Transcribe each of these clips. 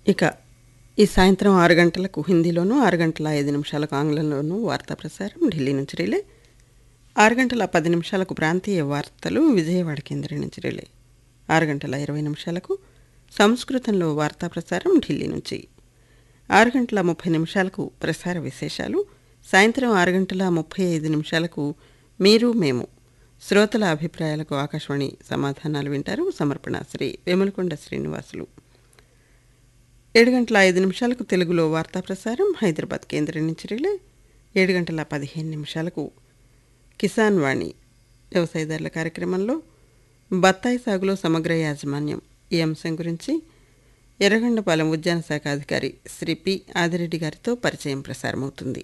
ఇక ఈ సాయంత్రం ఆరు గంటలకు హిందీలోనూ ఆరు గంటల ఐదు నిమిషాలకు ఆంగ్లంలోనూ వార్తా ప్రసారం ఢిల్లీ నుంచి రిలే ఆరు గంటల పది నిమిషాలకు ప్రాంతీయ వార్తలు విజయవాడ కేంద్రం నుంచి రిలే ఆరు గంటల ఇరవై నిమిషాలకు సంస్కృతంలో వార్తా ప్రసారం ఢిల్లీ నుంచి ఆరు గంటల ముప్పై నిమిషాలకు ప్రసార విశేషాలు సాయంత్రం ఆరు గంటల ముప్పై ఐదు నిమిషాలకు మీరు మేము శ్రోతల అభిప్రాయాలకు ఆకాశవాణి సమాధానాలు వింటారు సమర్పణ శ్రీ వేములకొండ శ్రీనివాసులు ఏడు గంటల ఐదు నిమిషాలకు తెలుగులో వార్తా ప్రసారం హైదరాబాద్ కేంద్రం నుంచి రిలే ఏడు గంటల పదిహేను నిమిషాలకు కిసాన్ వాణి వ్యవసాయదారుల కార్యక్రమంలో బత్తాయి సాగులో సమగ్ర యాజమాన్యం ఈ అంశం గురించి ఎర్రగొండపాలెం ఉద్యాన శాఖ అధికారి శ్రీ పి ఆదిరెడ్డి గారితో పరిచయం ప్రసారమవుతుంది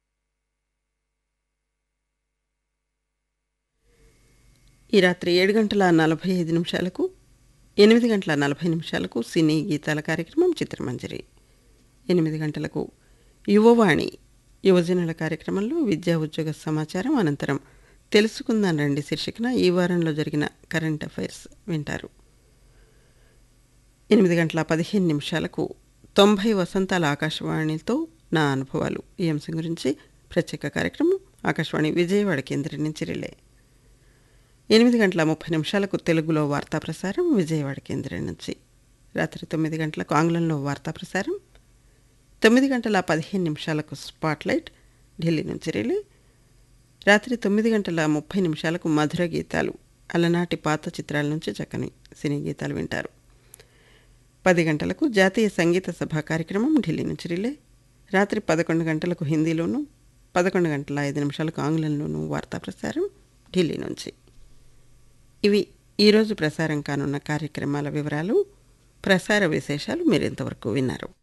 ఈ రాత్రి ఏడు గంటల నలభై ఐదు నిమిషాలకు ఎనిమిది గంటల నలభై నిమిషాలకు సినీ గీతాల కార్యక్రమం చిత్రమంజరి ఎనిమిది గంటలకు యువవాణి యువజనుల కార్యక్రమంలో విద్యా ఉద్యోగ సమాచారం అనంతరం తెలుసుకుందాం రండి శీర్షికన ఈ వారంలో జరిగిన కరెంట్ అఫైర్స్ వింటారు ఎనిమిది గంటల పదిహేను నిమిషాలకు తొంభై వసంతాల ఆకాశవాణితో నా అనుభవాలు ఈ అంశం గురించి ప్రత్యేక కార్యక్రమం ఆకాశవాణి విజయవాడ కేంద్రం నుంచి రిలే ఎనిమిది గంటల ముప్పై నిమిషాలకు తెలుగులో వార్తా ప్రసారం విజయవాడ కేంద్రం నుంచి రాత్రి తొమ్మిది గంటలకు ఆంగ్లంలో వార్తా ప్రసారం తొమ్మిది గంటల పదిహేను నిమిషాలకు స్పాట్లైట్ ఢిల్లీ నుంచి రిలే రాత్రి తొమ్మిది గంటల ముప్పై నిమిషాలకు మధుర గీతాలు అలనాటి పాత చిత్రాల నుంచి చక్కని సినీ గీతాలు వింటారు పది గంటలకు జాతీయ సంగీత సభ కార్యక్రమం ఢిల్లీ నుంచి రిలే రాత్రి పదకొండు గంటలకు హిందీలోను పదకొండు గంటల ఐదు నిమిషాలకు ఆంగ్లంలోనూ వార్తా ప్రసారం ఢిల్లీ నుంచి ఇవి ఈరోజు ప్రసారం కానున్న కార్యక్రమాల వివరాలు ప్రసార విశేషాలు మీరు ఇంతవరకు విన్నారు